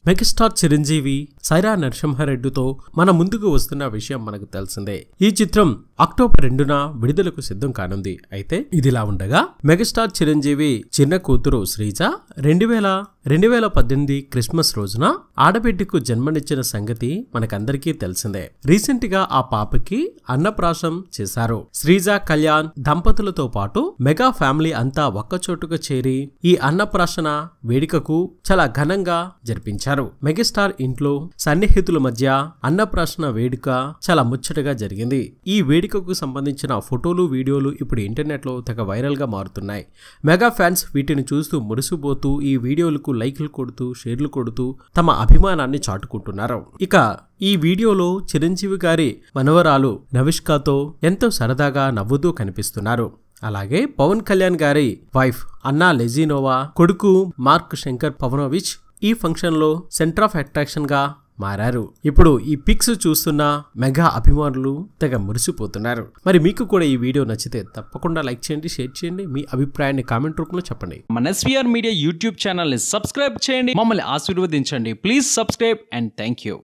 megastar Chiranjeevi Sye Raa నరసింహారెడ్డితో మన ముందుకు వస్తున్న విషయం మనకు తెలిసిందే ఈ చిత్రం అక్టోబర్ రెండున విడుదలకు సిద్ధం కానుంది అయితే ఇదిలా ఉండగా మెగాస్టార్ చిరంజీవి చిన్న కూతురు శ్రీజ రెండు వేల రెండు వేల పద్దెనిమిది క్రిస్మస్ రోజున ఆడబిడ్డకు జన్మనిచ్చిన సంగతి మనకందరికీ తెలిసిందే రీసెంట్ గా ఆ పాపకి అన్నప్రాసం చేశారు శ్రీజ కళ్యాణ్ దంపతులతో పాటు మెగా ఫ్యామిలీ అంతా ఒక్కచోటుగా చేరి ఈ అన్నప్రాసన వేడుకకు చాలా ఘనంగా జరిపించారు మెగాస్టార్ ఇంట్లో సన్నిహితుల మధ్య అన్నప్రాసన వేడుక చాలా ముచ్చటగా జరిగింది ఈ వేడుకకు సంబంధించిన ఫోటోలు వీడియోలు ఇప్పుడు ఇంటర్నెట్ లో తెగ వైరల్ గా మారుతున్నాయి మెగా ఫ్యాన్స్ వీటిని చూస్తూ మురిసిపోతూ ఈ వీడియోలకు లైక్లు కొడుతూ షేర్లు కొడుతూ తమ అభిమానాన్ని చాటుకుంటున్నారు ఇక ఈ వీడియోలో చిరంజీవి గారి మనవరాలు నవిష్కాతో ఎంతో సరదాగా నవ్వుతూ కనిపిస్తున్నారు అలాగే పవన్ కళ్యాణ్ గారి వైఫ్ అన్నా లెజినోవా కొడుకు మార్క్ శంకర్ పవనోవిచ్ ఈ ఫంక్షన్ లో సెంటర్ ఆఫ్ అట్రాక్షన్ గా మారారు ఇప్పుడు ఈ పిక్స్ చూస్తున్న మెగా అభిమానులు తెగ మురిసిపోతున్నారు మరి మీకు కూడా ఈ వీడియో నచ్చితే తప్పకుండా లైక్ చేయండి షేర్ చేయండి మీ అభిప్రాయాన్ని కామెంట్ రూపంలో చెప్పండి మన ఎస్వీఆర్ మీడియా యూట్యూబ్ ఛానల్ని సబ్స్క్రైబ్ చేయండి మమ్మల్ని ఆశీర్వదించండి please subscribe and thank you